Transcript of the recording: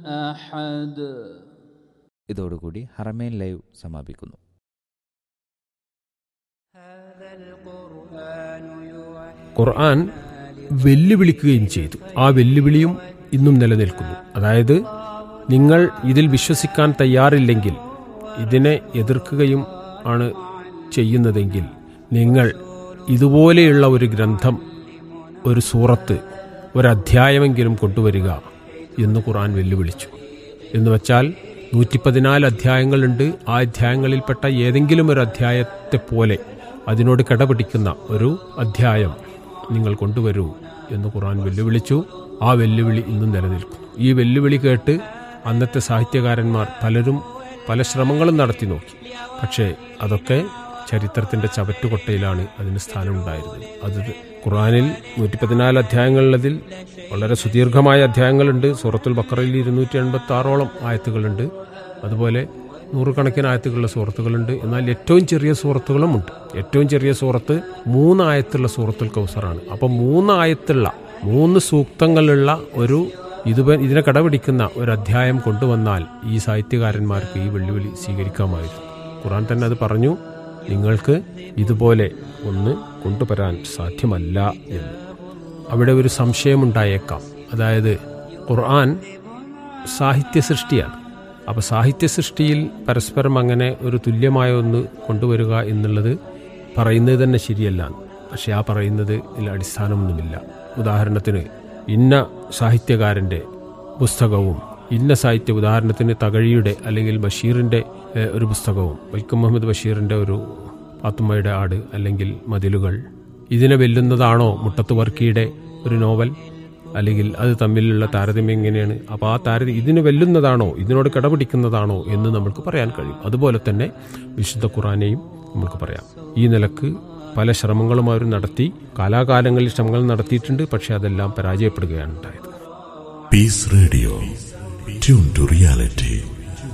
أحد ഇതോടുകൂടി ഹറമേൻ ലൈവ് സമാപിക്കുന്നു ഖുർആൻ വെല്ലുവിളിക്കുകയും ചെയ്തു ആ വെല്ലുവിളിയും ഇന്നും നിലനിൽക്കുന്നു അതായത് നിങ്ങൾ ഇതിൽ വിശ്വസിക്കാൻ തയ്യാറില്ലെങ്കിൽ ഇതിനെ എതിർക്കുകയും ആണ് ചെയ്യുന്നതെങ്കിൽ നിങ്ങൾ ഇതുപോലെയുള്ള ഒരു ഗ്രന്ഥം ഒരു സൂറത്ത് ഒരധ്യായമെങ്കിലും കൊണ്ടുവരിക എന്ന് ഖുർആൻ വെല്ലുവിളിച്ചു എന്ന് വച്ചാൽ നൂറ്റി പതിനാല് അധ്യായങ്ങളുണ്ട് ആ അധ്യായങ്ങളിൽപ്പെട്ട ഏതെങ്കിലും ഒരു അധ്യായത്തെ പോലെ അതിനോട് കിടപിടിക്കുന്ന ഒരു അധ്യായം നിങ്ങൾ കൊണ്ടുവരൂ എന്ന് ഖുർആൻ വെല്ലുവിളിച്ചു ആ വെല്ലുവിളി ഇന്നും നിലനിൽക്കുന്നു ഈ വെല്ലുവിളി കേട്ട് അന്നത്തെ സാഹിത്യകാരന്മാർ പലരും പല ശ്രമങ്ങളും നടത്തി നോക്കി പക്ഷേ അതൊക്കെ ചരിത്രത്തിന്റെ ചവറ്റുകൊട്ടയിലാണ് അതിന് സ്ഥാനമുണ്ടായിരുന്നത് അത് ഖുറാനിൽ നൂറ്റി പതിനാല് അധ്യായങ്ങളുള്ളതിൽ വളരെ സുദീർഘമായ അധ്യായങ്ങളുണ്ട് സൂറത്തുൽ ബക്കറയിൽ ഇരുന്നൂറ്റി എൺപത്തി ആറോളം ആയത്തുകളുണ്ട് അതുപോലെ നൂറുകണക്കിന് ആയത്തുകളുള്ള സൂറത്തുകളുണ്ട് എന്നാൽ ഏറ്റവും ചെറിയ സൂറത്തുകളും ഉണ്ട് ഏറ്റവും ചെറിയ സൂറത്ത് മൂന്ന് ആയത്തുള്ള സൂറത്തുൽ കൗസറാണ് അപ്പൊ മൂന്ന് ആയത്തുള്ള മൂന്ന് സൂക്തങ്ങളുള്ള ഒരു ഇത് ഇതിനെ കടപിടിക്കുന്ന ഒരു അധ്യായം കൊണ്ടുവന്നാൽ ഈ സാഹിത്യകാരന്മാർക്ക് ഈ വെല്ലുവിളി സ്വീകരിക്കാമായിരുന്നു ഖുറാൻ തന്നെ അത് പറഞ്ഞു നിങ്ങൾക്ക് ഇതുപോലെ ഒന്ന് കൊണ്ടുവരാൻ സാധ്യമല്ല എന്ന് അവിടെ ഒരു സംശയമുണ്ടായേക്കാം അതായത് ഖുർആൻ സാഹിത്യ സൃഷ്ടിയാണ് അപ്പോൾ സാഹിത്യ സൃഷ്ടിയിൽ പരസ്പരം അങ്ങനെ ഒരു തുല്യമായ ഒന്ന് കൊണ്ടുവരിക എന്നുള്ളത് പറയുന്നത് തന്നെ ശരിയല്ല പക്ഷെ ആ പറയുന്നത് ഇതിൽ അടിസ്ഥാനമൊന്നുമില്ല ഉദാഹരണത്തിന് ഇന്ന സാഹിത്യകാരൻ്റെ പുസ്തകവും ഇന്ന സാഹിത്യ ഉദാഹരണത്തിന് തകഴിയുടെ അല്ലെങ്കിൽ ബഷീറിൻ്റെ ഏഹ്, ഒരു പുസ്തകവും വൈക്കം മുഹമ്മദ് ബഷീറിൻ്റെ ഒരു പാത്തുമ്മയുടെ ആട് അല്ലെങ്കിൽ മതിലുകൾ ഇതിനെ വെല്ലുന്നതാണോ മുട്ടത്ത് വർക്കിയുടെ ഒരു നോവൽ അല്ലെങ്കിൽ അത് തമ്മിലുള്ള താരതമ്യം എങ്ങനെയാണ് അപ്പോൾ ആ താരതമ്യം ഇതിന് വെല്ലുന്നതാണോ ഇതിനോട് കിടപിടിക്കുന്നതാണോ എന്ന് നമുക്ക് പറയാൻ കഴിയും അതുപോലെ തന്നെ വിശുദ്ധ ഖുറാനെയും നമുക്ക് പറയാം ഈ നിലക്ക് പല ശ്രമങ്ങളും അവർ നടത്തി കാലാകാലങ്ങളിൽ ശ്രമങ്ങൾ നടത്തിയിട്ടുണ്ട് പക്ഷെ അതെല്ലാം പരാജയപ്പെടുകയാണ് ഉണ്ടായത് Peace Radio. Tune to reality.